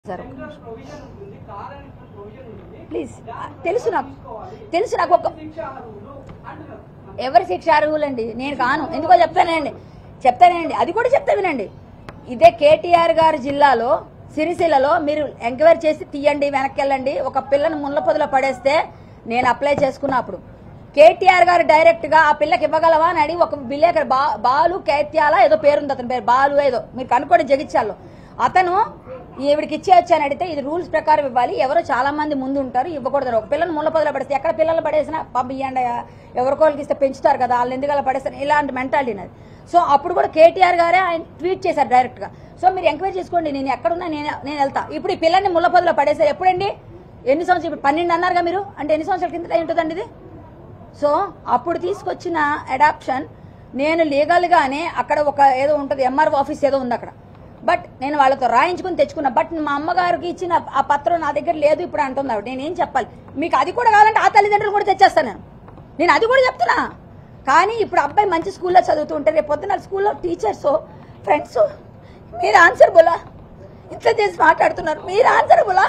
Sir please తెలుసు నాకు తెలుసు నాకు ఒక ఎవరి శిక్ష అర్హులండి నేను కాను ఎందుకో చెప్తానండి చెప్తానండి అది కూడా చెప్తా వినండి ఇదే కేటీఆర్ గారి జిల్లాలో సిరిసిల్లలో మీరు ఎంక్వైరీ చేసి తీయండి వెనక్కి వెళ్ళండి ఒక పిల్లని ముళ్ళ పొదలో పడేస్తే నేను అప్లై చేసుకున్నప్పుడు కేటీఆర్ గారు డైరెక్ట్గా ఆ పిల్లకి ఇవ్వగలవా అని అడిగి ఒక విలేకరు బా బాలు కేత్యాల ఏదో పేరుంది అతని పేరు బాలు ఏదో మీరు కనుక్కోండి జగిత్యాల్లో అతను ఈవిడికి ఇచ్చేయచ్చు అని అడిగితే ఇది రూల్స్ ప్రకారం ఇవ్వాలి ఎవరో చాలా మంది ముందు ఉంటారు ఇవ్వకూడదు ఒక పిల్లని ముళ్ళ పొదలో పడేస్తే ఎక్కడ పిల్లలు పడేసినా పంపియండి ఎవరికోళ్ళకి ఇస్తే పెంచుతారు కదా వాళ్ళు ఎందుకలా పడేస్తారు ఇలాంటి మెంటాలిటీ నాది సో అప్పుడు కూడా కేటీఆర్ గారే ఆయన ట్వీట్ చేశారు డైరెక్ట్గా సో మీరు ఎంక్వైరీ చేసుకోండి నేను ఎక్కడున్నా నేను నేను వెళ్తా ఇప్పుడు ఈ పిల్లల్ని ముళ్ళ పొదలో పడేసారు ఎప్పుడండి ఎన్ని సంవత్సరాలు ఇప్పుడు పన్నెండు అన్నారుగా మీరు అంటే ఎన్ని సంవత్సరాల కింద ఉంటుందండి ఇది సో అప్పుడు తీసుకొచ్చిన అడాప్షన్ నేను లీగల్గానే అక్కడ ఒక ఏదో ఉంటుంది ఎంఆర్ఓ ఆఫీస్ ఏదో ఉంది అక్కడ బట్ నేను వాళ్ళతో రాయించుకుని తెచ్చుకున్నా బట్ మా అమ్మగారికి ఇచ్చిన ఆ పత్రం నా దగ్గర లేదు ఇప్పుడు అంటుంది ఆవిడ నేనేం చెప్పాలి మీకు అది కూడా కావాలంటే ఆ తల్లిదండ్రులు కూడా తెచ్చేస్తాను నేను నేను అది కూడా చెప్తున్నా కానీ ఇప్పుడు అబ్బాయి మంచి స్కూల్లో చదువుతూ ఉంటే రేపు పొద్దున స్కూల్లో టీచర్స్ ఫ్రెండ్స్ మీరు ఆన్సర్ బోలా ఇట్లా చేసి మాట్లాడుతున్నారు మీరు ఆన్సర్ బోలా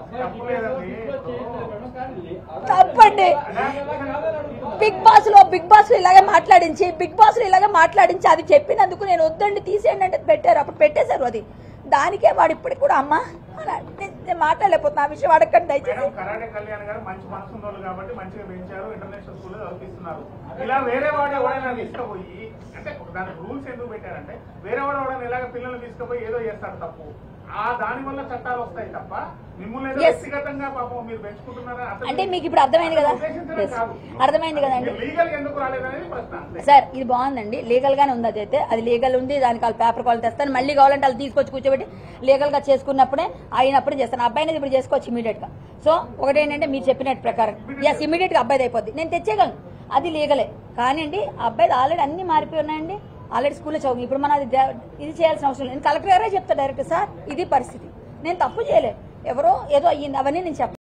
తప్పండి బిగ్ బాస్ లో బిగ్ బాస్ లో ఇలాగే మాట్లాడించి బిగ్ బాస్ లో ఇలాగే మాట్లాడించి అది చెప్పినందుకు నేను వద్దండి తీసేయండి అంటే పెట్టారు అప్పుడు పెట్టేశారు అది దానికే వాడు ఇప్పటికి కూడా అమ్మ అలా నేను- నేను మాట్లాడలేకపోతున్నా ఆ విషయం అడగండి దయచేసి మేడం కరాటే కళ్యాణ్ గారు మంచి మనసు ఉన్నోళ్ళు కాబట్టి మంచిగా పెంచారు ఇంటర్నేషనల్ స్కూల్ చదివిస్తున్నారు ఇలా వేరే వాడు ఎవడైనా తీసుకుపోయి అంటే దానికి రూల్స్ ఎందుకు పెట్టారంటే వేరే వాడు ఎవడైనా ఇలాగ పిల్లల్ని తీసుకుపోయి ఏదో చేస్తారు తప్పు ఆ దాని వల్ల చట్టాలు వస్తాయి తప్ప మిమ్మల్ని ఏదో Yes. వ్యక్తిగతంగా పాపం మీరు పెంచుకుంటున్నారా అసలు అంటే మీకు ఇప్పుడు అర్థమైంది కదా ఉద్దేశించడం Yes. కాదు. అర్థమైంది కదండి మీరు లీగల్ ఎందుకు రాలేదనేది ప్రశ్న అంతే. సార్ ఇది బాగుందండి లీగల్ గానే ఉంది అదైతే అది లీగల్ ఉంది దానికి వాళ్ళు పేపర్ కాల్ తెస్తాను మళ్ళీ కావాలంటే వాళ్ళు తీసుకొచ్చి కూర్చోబెట్టి లీగల్ గా చేసుకున్నప్పుడే అయినప్పుడు చేస్తాను అబ్బాయిని ఇప్పుడు చేసుకోవచ్చు ఇమీడియట్ గా సో ఒకటి ఏంటంటే మీరు చెప్పినట్టు ప్రకారం ఎస్ ఇమీడియట్ గా అబ్బాయి అయిపోద్ది నేను తెచ్చేయగలను అది లీగలే కానివ్వండి అబ్బాయి ఆల్రెడీ అన్ని మారిపోయి ఉన్నాయండి ఆల్రెడీ స్కూల్లో చదువు ఇప్పుడు మన అది దే- ఇది చేయాల్సిన అవసరం లేదు నేను కలెక్టర్ గారే చెప్తా డైరెక్ట్ సార్ ఇది పరిస్థితి నేను తప్పు చేయలేదు ఎవరో ఏదో అయ్యింది అవన్నీ నేను చెప్పను